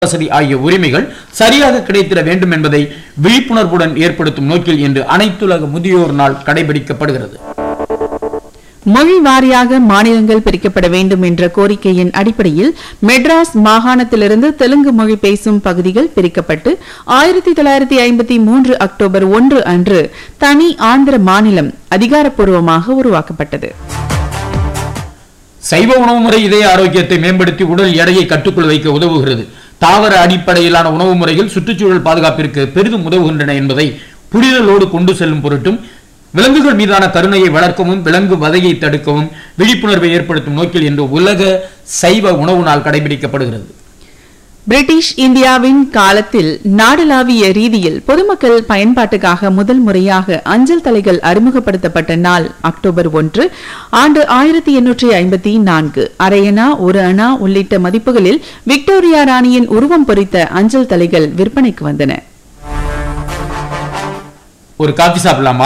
வசதி ஆகிய உரிமைகள் சரியாக கிடைத்திட வேண்டும் என்பதை விழிப்புணர்வுடன் ஏற்படுத்தும் நோக்கில் இன்று அனைத்துலக முதியோர் நாள் கடைபிடிக்கப்படுகிறது மொழி வாரியாக மாநிலங்கள் பிரிக்கப்பட வேண்டும் என்ற கோரிக்கையின் அடிப்படையில் மெட்ராஸ் மாகாணத்திலிருந்து தெலுங்கு மொழி பேசும் பகுதிகள் பிரிக்கப்பட்டு ஆயிரத்தி தொள்ளாயிரத்தி ஐம்பத்தி மூன்று அக்டோபர் ஒன்று அன்று தனி ஆந்திர மாநிலம் அதிகாரப்பூர்வமாக உருவாக்கப்பட்டது சைவ உணவு முறை இதய ஆரோக்கியத்தை மேம்படுத்தி உடல் எடையை கட்டுக்குள் வைக்க உதவுகிறது தாவர அடிப்படையிலான உணவு முறைகள் சுற்றுச்சூழல் பாதுகாப்பிற்கு பெரிதும் உதவுகின்றன என்பதை புரிதலோடு கொண்டு செல்லும் பொருட்டும் விலங்குகள் மீதான கருணையை வளர்க்கவும் விலங்கு வதையை தடுக்கவும் விழிப்புணர்வை ஏற்படுத்தும் நோக்கில் இன்று உலக சைவ உணவு நாள் கடைபிடிக்கப்படுகிறது பிரிட்டிஷ் இந்தியாவின் காலத்தில் நாடளாவிய ரீதியில் பொதுமக்கள் பயன்பாட்டுக்காக முதல் முறையாக அஞ்சல் தலைகள் அறிமுகப்படுத்தப்பட்ட நாள் அக்டோபர் ஒன்று ஆண்டு ஆயிரத்தி எண்ணூற்றி ஐம்பத்தி நான்கு அரையணா ஒரு அணா உள்ளிட்ட மதிப்புகளில் விக்டோரியா ராணியின் உருவம் பொறித்த அஞ்சல் தலைகள் விற்பனைக்கு வந்தன ஒரு காஃபி சாப்பிடலாமா